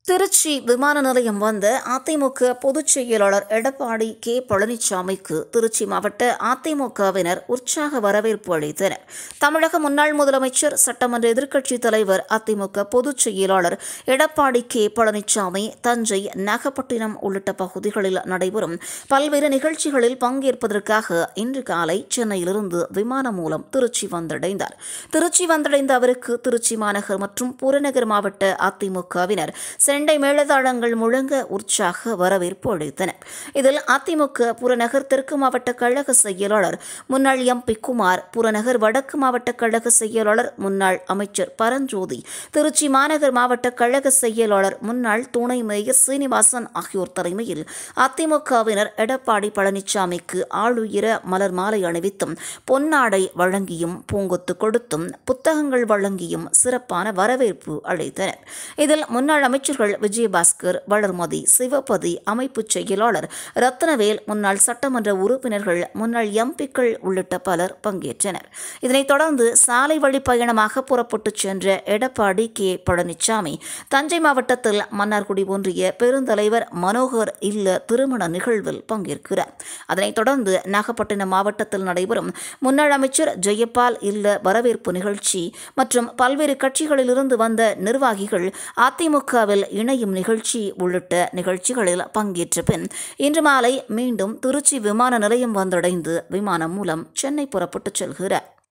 திருச்சி விமான நிலையம் வந்த அதிமுக பொதுச் செயலாளர் எடப்பாடி கே பழனிசாமிக்கு திருச்சி மாவட்ட அதிமுகவினர் உற்சாக வரவேற்பு அளித்தனர் தமிழக முன்னாள் முதலமைச்சர் சட்டமன்ற எதிர்க்கட்சித் தலைவர் அதிமுக பொதுச் செயலாளர் எடப்பாடி கே பழனிசாமி தஞ்சை நாகப்பட்டினம் உள்ளிட்ட பகுதிகளில் நடைபெறும் பல்வேறு நிகழ்ச்சிகளில் பங்கேற்பதற்காக இன்று காலை சென்னையிலிருந்து விமானம் மூலம் திருச்சி வந்தடைந்தார் திருச்சி வந்தடைந்த அவருக்கு திருச்சி மாநகர் மற்றும் புறநகர் மாவட்ட அதிமுகவினர் செண்டை மேளதாளங்கள் முழங்க உற்சாக வரவேற்பு அளித்தனர் இதில் அதிமுக புறநகர் தெற்கு மாவட்ட கழக செயலாளர் முன்னாள் எம் பி குமார் புறநகர் வடக்கு மாவட்ட கழக செயலாளர் முன்னாள் அமைச்சர் பரஞ்சோதி திருச்சி மாநகர் மாவட்ட கழக செயலாளர் முன்னாள் துணை மேயர் சீனிவாசன் ஆகியோர் தலைமையில் அதிமுகவினர் எடப்பாடி பழனிசாமிக்கு ஆளுயர மலர் மாலை அணிவித்தும் பொன்னாடை வழங்கியும் பூங்கொத்து கொடுத்தும் புத்தகங்கள் வழங்கியும் சிறப்பான வரவேற்பு அளித்தனர் இதில் முன்னாள் அமைச்சர்கள் விஜயபாஸ்கர் வளர்மதி சிவபதி அமைப்புச் செயலாளர் ரத்னவேல் முன்னாள் சட்டமன்ற உறுப்பினர்கள் முன்னாள் எம்பிக்கள் உள்ளிட்ட பலர் பங்கேற்றனர் இதனைத் தொடர்ந்து சாலை வழி பயணமாக புறப்பட்டுச் சென்ற எடப்பாடி கே பழனிசாமி தஞ்சை மாவட்டத்தில் மன்னார்குடி ஒன்றிய பெருந்தலைவர் மனோகர் இல்ல திருமண நிகழ்வில் பங்கேற்கிறார் அதனைத் தொடர்ந்து நாகப்பட்டினம் மாவட்டத்தில் நடைபெறும் முன்னாள் அமைச்சர் ஜெயபால் இல்ல வரவேற்பு நிகழ்ச்சி மற்றும் பல்வேறு கட்சிகளிலிருந்து வந்த நிர்வாகிகள் அதிமுகவில் இணையும் நிகழ்ச்சி உள்ளிட்ட நிகழ்ச்சிகளில் பங்கேற்ற பின் இன்று மாலை மீண்டும் திருச்சி விமான நிலையம் வந்தடைந்து விமானம் மூலம் சென்னை புறப்பட்டுச் செல்கிறார்